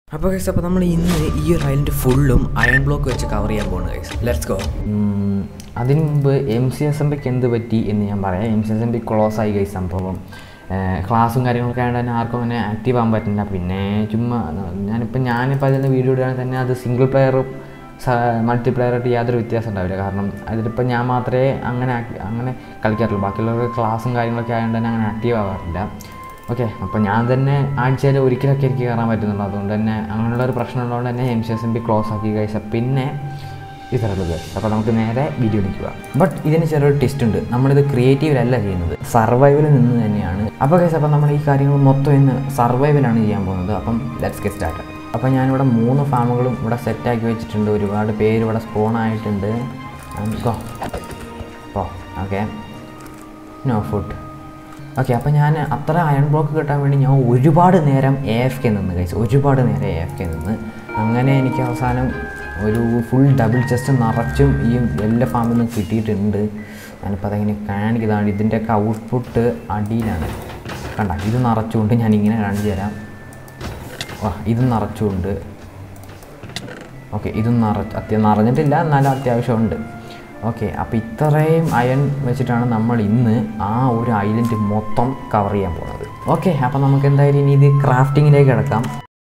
അപ്പോൾ ഗൈസ് അപ്പോൾ നമ്മൾ ഇന്ന് ഈ ഒരു ഐലൻഡ് ഫുള്ളും അയൺ ബ്ലോക്ക് വെച്ച് കവർ ചെയ്യാൻ പോകുന്നത് ഗൈസ് ലെറ്റ്സ് ഗോ അതിനു മുമ്പ് എം സി എസ് എം പിക്ക് എന്ത് പറ്റി എന്ന് ഞാൻ പറയാം M C S M P close ആയി കഴിച്ച സംഭവം ക്ലാസ്സും കാര്യങ്ങളൊക്കെ ആയതുകൊണ്ട് തന്നെ ആർക്കും അങ്ങനെ ആക്റ്റീവ് ആകാൻ പറ്റില്ല പിന്നെ ചുമ്മാ ഞാനിപ്പോൾ ഞാനിപ്പോൾ അതിൻ്റെ വീഡിയോ ഇടുകയാണെങ്കിൽ തന്നെ അത് സിംഗിൾ പ്ലെയറും മൾട്ടി പ്ലെയറായിട്ട് യാതൊരു വ്യത്യാസം ഉണ്ടാവില്ല കാരണം അതിലിപ്പോൾ ഞാൻ മാത്രമേ അങ്ങനെ ആക്ടി- അങ്ങനെ കളിക്കാറുള്ളൂ ബാക്കിയുള്ളവർക്ക് ക്ലാസ്സും കാര്യങ്ങളൊക്കെ ആയതുകൊണ്ട് തന്നെ അങ്ങനെ ആക്റ്റീവ് ആവാറില്ല ഓക്കെ അപ്പോൾ ഞാൻ തന്നെ ആഴ്ചയിൽ ഒരിക്കലൊക്കെ എനിക്ക് കയറാൻ പറ്റുന്നുള്ളൂ അതുകൊണ്ട് തന്നെ അങ്ങനെയുള്ള ഒരു പ്രശ്നം ഉള്ളതുകൊണ്ട് തന്നെ M C S M P close ആക്കി കഴിച്ചാൽ പിന്നെ ഇതരത് കഴിച്ചു അപ്പോൾ നമുക്ക് നേരെ വീഡിയോയിലേക്ക് പോകാം ബട്ട് ഇതിന് ചെറിയൊരു ടെസ്റ്റ് ഉണ്ട് നമ്മളിത് ക്രിയേറ്റീവിലല്ല ചെയ്യുന്നത് സർവൈവലിൽ നിന്ന് തന്നെയാണ് അപ്പോൾ ഗൈസ് അപ്പോൾ നമ്മൾ ഈ കാര്യങ്ങൾ മൊത്തം ഇന്ന് സർവൈവലാണ് ചെയ്യാൻ പോകുന്നത് അപ്പം ലെറ്റ്സ് ഗെറ്റ് സ്റ്റാർട്ട് അപ്പോൾ ഞാനിവിടെ മൂന്ന് ഫാമുകളും ഇവിടെ സെറ്റാക്കി വെച്ചിട്ടുണ്ട് ഒരുപാട് പേര് ഇവിടെ സ്പോൺ ആയിട്ടുണ്ട് go oh okay no food okay അപ്പോൾ ഞാൻ അത്ര അയൺ ബ്ലോക്ക് കിട്ടാൻ വേണ്ടി ഞാൻ ഒരുപാട് നേരം എ എഫ് കെ നിന്ന് കഴിച്ചു ഒരുപാട് നേരം എ എഫ് കെ നിന്ന് അങ്ങനെ എനിക്ക് അവസാനം ഒരു ഫുൾ ഡബിൾ ചെസ്റ്റ് നിറച്ചും ഈ എല്ലാ ഫാമിൽ നിന്നും കിട്ടിയിട്ടുണ്ട് ഞാനിപ്പോൾ അതെങ്ങനെ കാണിക്കുന്നതാണ് ഇതിൻ്റെയൊക്കെ ഔട്ട്പുട്ട് അടിയിലാണ് കണ്ട ഇത് നിറച്ചുകൊണ്ട് ഞാനിങ്ങനെ കാണിച്ചു തരാം വാ ഇത് നിറച്ചുകൊണ്ട് ഓക്കെ ഇതും നിറച്ച് അത്യ നിറഞ്ഞിട്ടില്ല എന്നാലും അത്യാവശ്യമുണ്ട് ഓക്കെ അപ്പോൾ ഇത്രയും അയൺ വെച്ചിട്ടാണ് നമ്മൾ ഇന്ന് ആ ഒരു ഐലൻഡ് മൊത്തം കവർ ചെയ്യാൻ പോകുന്നത് ഓക്കെ അപ്പോൾ നമുക്ക് എന്തായാലും ഇനി ഇത് ക്രാഫ്റ്റിങ്ങിലേക്ക് കിടക്കാം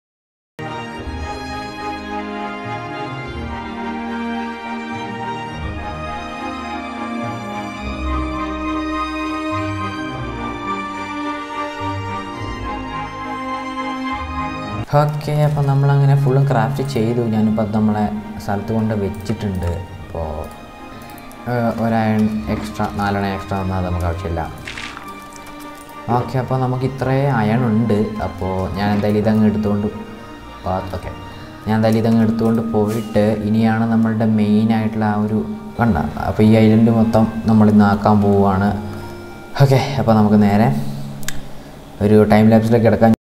ഓക്കെ അപ്പോൾ നമ്മളങ്ങനെ ഫുള്ളും ക്രാഫ്റ്റ് ചെയ്തു ഞാനിപ്പോൾ അത് നമ്മളെ സ്ഥലത്ത് കൊണ്ട് വെച്ചിട്ടുണ്ട് അപ്പോൾ ഒരയൺ എക്സ്ട്രാ നാലെണ്ണ എക്സ്ട്രാ തന്നാൽ നമുക്ക് ആവശ്യമില്ല ഓക്കെ അപ്പോൾ നമുക്ക് ഇത്രയും അയൺ ഉണ്ട് അപ്പോൾ ഞാൻ എന്തായാലും ഇതങ്ങ് എടുത്തുകൊണ്ട് ഓക്കെ ഞാൻ എന്തായാലും ഇതങ്ങ് എടുത്തുകൊണ്ട് പോയിട്ട് ഇനിയാണ് നമ്മളുടെ മെയിൻ ആയിട്ടുള്ള ആ ഒരു കണ്ട അപ്പോൾ ഈ ഐലൻഡ് മൊത്തം നമ്മൾ ഇന്ന് ആക്കാൻ പോവുകയാണ് ഓക്കെ അപ്പോൾ നമുക്ക് നേരെ ഒരു ടൈം ലാപ്സിലേക്ക് കിടക്കാൻ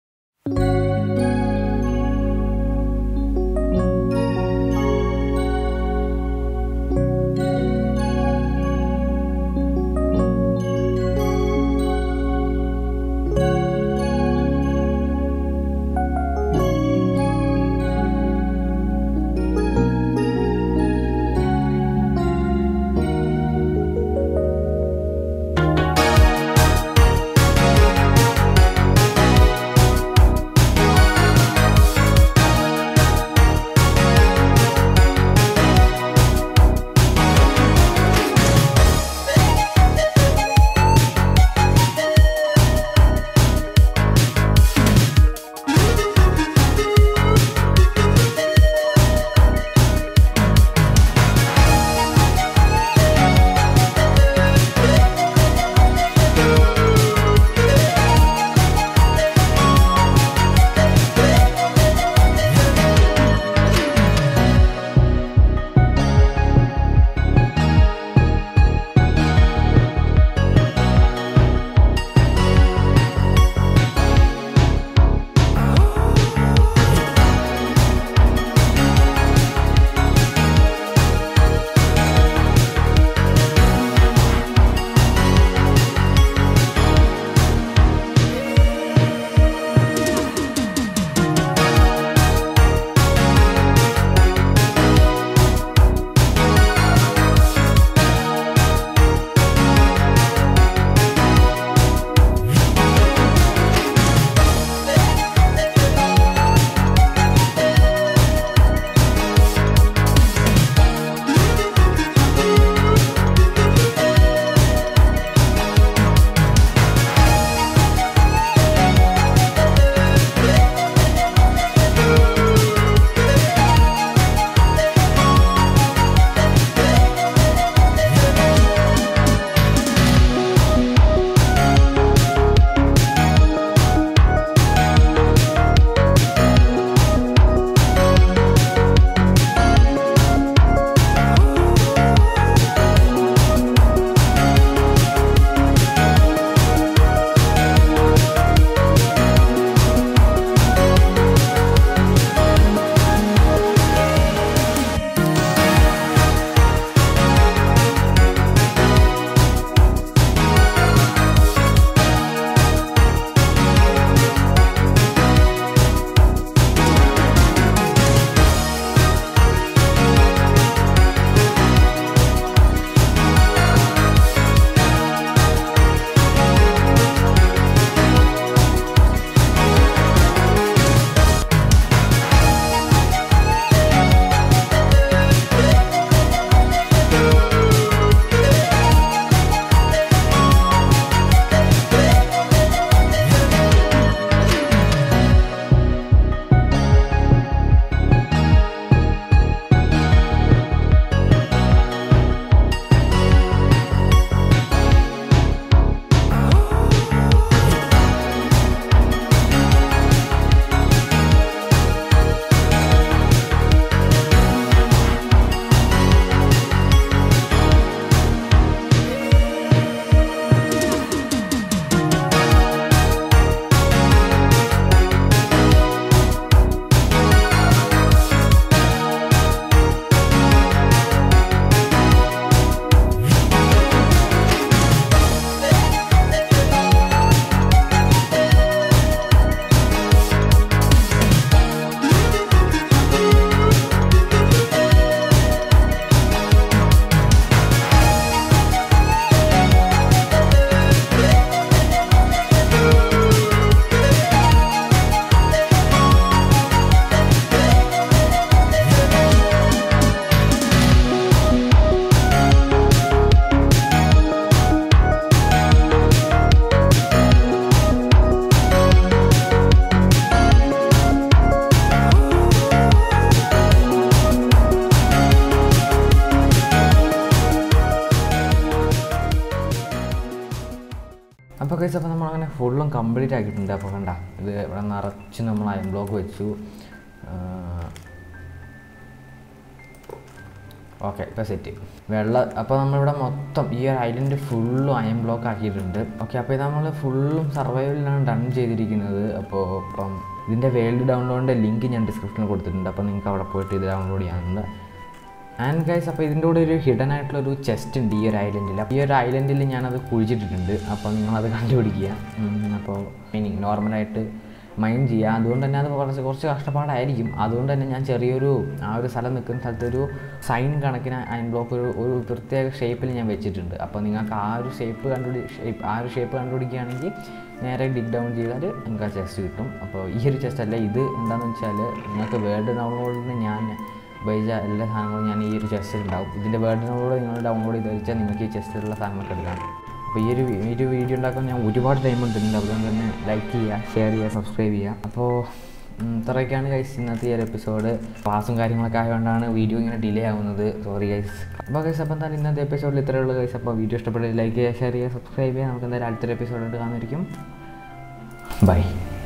ഗൈസ് അപ്പോൾ നമ്മളങ്ങനെ ഫുള്ളും കംപ്ലീറ്റ് ആക്കിയിട്ടുണ്ട് അപ്പോൾ കണ്ട ഇത് ഇവിടെ നിറച്ച് നമ്മൾ അയൺ ബ്ലോക്ക് വെച്ചു ഓക്കെ ഇപ്പോൾ സെറ്റ് വെള്ള അപ്പോൾ നമ്മളിവിടെ മൊത്തം ഈ ഒരു ഐലൻഡ് ഫുള്ളും അയൺ ബ്ലോക്ക് ആക്കിയിട്ടുണ്ട് ഓക്കെ അപ്പോൾ ഇത് നമ്മൾ ഫുള്ളും സർവൈവലിലാണ് ഡൺ ചെയ്തിരിക്കുന്നത് അപ്പോൾ ഇപ്പം ഇതിൻ്റെ വേൾഡ് ഡൗൺലോഡിൻ്റെ ലിങ്ക് ഞാൻ ഡിസ്ക്രിപ്ഷനിൽ കൊടുത്തിട്ടുണ്ട് അപ്പോൾ നിങ്ങൾക്ക് അവിടെ പോയിട്ട് ഇത് ഡൗൺലോഡ് ചെയ്യാവുന്നത് ആൻഡ് ഗൈസ് അപ്പോൾ ഇതിൻ്റെ കൂടെ ഒരു ഹിഡൻ ആയിട്ടുള്ള ഒരു ചെസ്റ്റ് ഉണ്ട് ഈ ഒരു ഐലൻഡിൽ അപ്പോൾ ഈ ഒരു ഐലൻഡിൽ ഞാനത് കുഴിച്ചിട്ടിട്ടുണ്ട് അപ്പോൾ നിങ്ങളത് കണ്ടുപിടിക്കുക ഉം, അപ്പോൾ മീനിങ് നോർമലായിട്ട് മൈൻഡ് ചെയ്യുക അതുകൊണ്ട് തന്നെ അത് കുറച്ച് കുറച്ച് കഷ്ടപ്പാടായിരിക്കും അതുകൊണ്ട് തന്നെ ഞാൻ ചെറിയൊരു ആ ഒരു സ്ഥലം നിൽക്കുന്ന സ്ഥലത്ത് ഒരു സൈൻ കണക്കിന് അയൺ ബ്ലോക്ക് ഒരു ഒരു പ്രത്യേക ഷേപ്പിൽ ഞാൻ വെച്ചിട്ടുണ്ട് അപ്പോൾ നിങ്ങൾക്ക് ആ ഒരു ഷേപ്പ് കണ്ടുപിടി ഷേപ്പ് ആ ഒരു ഷേപ്പ് കണ്ടുപിടിക്കുകയാണെങ്കിൽ നേരെ ഡിഗ് ഡൗൺ ചെയ്താൽ നിങ്ങൾക്ക് ആ ചെസ്റ്റ് കിട്ടും അപ്പോൾ ഈ ഒരു ചെസ്റ്റ് അല്ല ഇത് എന്താണെന്ന് വെച്ചാൽ നിങ്ങൾക്ക് വേൾഡ് ഡൗൺലോഡിന് ഞാൻ ഉപയോഗിച്ച എല്ലാ സാധനങ്ങളും ഞാൻ ഈ ഒരു ചെസ്റ്റിൽ ഉണ്ടാവും ഇതിൻ്റെ വേർഡ് ഡൗൺലോഡ് നിങ്ങൾ ഡൗൺലോഡ് ചെയ്ത് വെച്ചാൽ നിങ്ങൾക്ക് ഈ ചെസ്റ്റിലുള്ള സാധനങ്ങളൊക്കെ എടുക്കാം അപ്പോൾ ഈ ഒരു വി- ഈ ഒരു വീഡിയോ ഉണ്ടാക്കാൻ ഞാൻ ഒരുപാട് ടൈം എടുത്തിട്ടുണ്ട് അതുകൊണ്ട് തന്നെ ലൈക്ക് ചെയ്യുക ഷെയർ ചെയ്യുക സബ്സ്ക്രൈബ് ചെയ്യുക അപ്പോൾ ഉം, ഇത്രയൊക്കെയാണ് ഗൈസ് ഇന്നത്തെ ഈ ഒരു എപ്പിസോഡ് ക്ലാസ്സും കാര്യങ്ങളൊക്കെ ആയതുകൊണ്ടാണ് വീഡിയോ ഇങ്ങനെ ഡിലേ ആവുന്നത് സോറി ഗൈസ് അപ്പോൾ ഗൈസ് അപ്പോൾ എന്തായാലും ഇന്നത്തെ എപ്പിസോഡിൽ ഇത്രയേ ഉള്ളൂ ഗൈസ് അപ്പോൾ വീഡിയോ ഇഷ്ടപ്പെട്ടെങ്കിൽ ലൈക്ക് ചെയ്യുക ഷെയർ ചെയ്യുക സബ്സ്ക്രൈബ് ചെയ്യുക നമുക്ക് എന്തായാലും അടുത്തൊരു എപ്പിസോഡ് കാണുമായിരിക്കും ബൈ